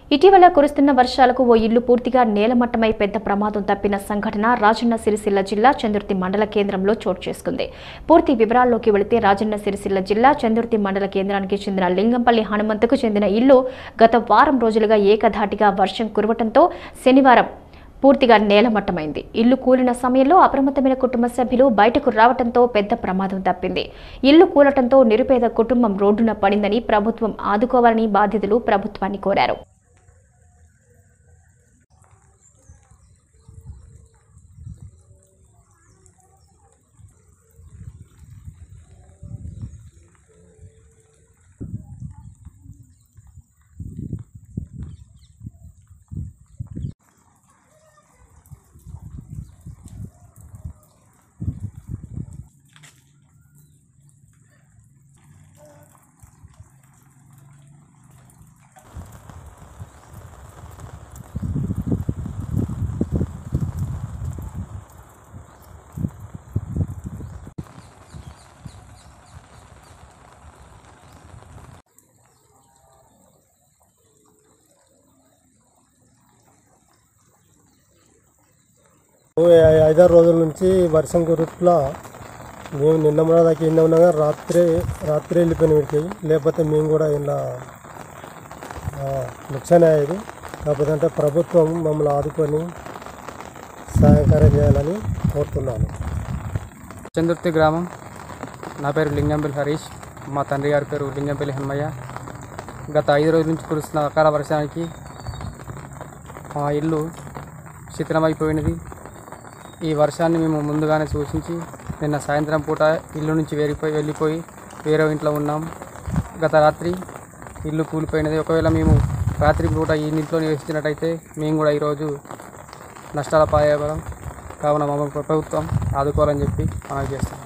ఇటీవల కురుస్తున్న వర్షాలకు ఓ ఇల్లు పూర్తిగా నేలమట్టమై పెద్ద ప్రమాదం తప్పిన సంఘటన రాజన్న సిరిసిల్ల జిల్లా చందుర్తి మండల కేంద్రంలో చోటు చేసుకుంది పూర్తి వివరాల్లోకి వెళితే రాజన్న సిరిసిల్ల జిల్లా చందుర్తి మండల కేంద్రానికి చెందిన లింగంపల్లి హనుమంతుకు చెందిన ఇల్లు గత వారం రోజులుగా ఏకధాటిగా వర్షం కురవటంతో శనివారం పూర్తిగా నేలమట్టమైంది ఇల్లు కూలిన సమయంలో అప్రమత్తమైన కుటుంబ సభ్యులు బయటకు రావడంతో పెద్ద ప్రమాదం తప్పింది ఇల్లు కూలటంతో నిరుపేద కుటుంబం రోడ్డున పడిందని ప్రభుత్వం ఆదుకోవాలని బాధితులు ప్రభుత్వాన్ని కోరారు ఐ- ఐదారు రోజుల నుంచి వర్షం కురుట్లా మేము నిన్న మొన్న దాకా ఎన్న ఉన్నాగా రాత్రి రాత్రి వెళ్ళిపోయిన వీటికి లేకపోతే మేము కూడా ఇలా నుక్సాన్ అయ్యేది కాకపోతే అంటే ప్రభుత్వం మమ్మల్ని ఆదుకొని సహాయకారం చేయాలని కోరుతున్నాను చందుర్తి గ్రామం నా పేరు లింగంపల్లి హరీష్ మా తండ్రి గారి పేరు లింగంపల్లి హనుమయ్య గత ఐదు రోజుల నుంచి కురుస్తున్న అకాల వర్షానికి మా ఇల్లు శిథిలమైపోయినది ఈ వర్షాన్ని మేము ముందుగానే సూచించి నిన్న సాయంత్రం పూట ఇల్లు నుంచి వేరిపోయి వెళ్ళిపోయి వేరే ఇంట్లో ఉన్నాం గత రాత్రి ఇల్లు కూలిపోయినది ఒకవేళ మేము రాత్రి పూట ఈ ఇంట్లో నివసించినట్టయితే మేము కూడా ఈరోజు నష్టాల పాయబలం కావున మమ్మల్ని ప్రభుత్వం ఆదుకోవాలని చెప్పి మనం చేస్తాం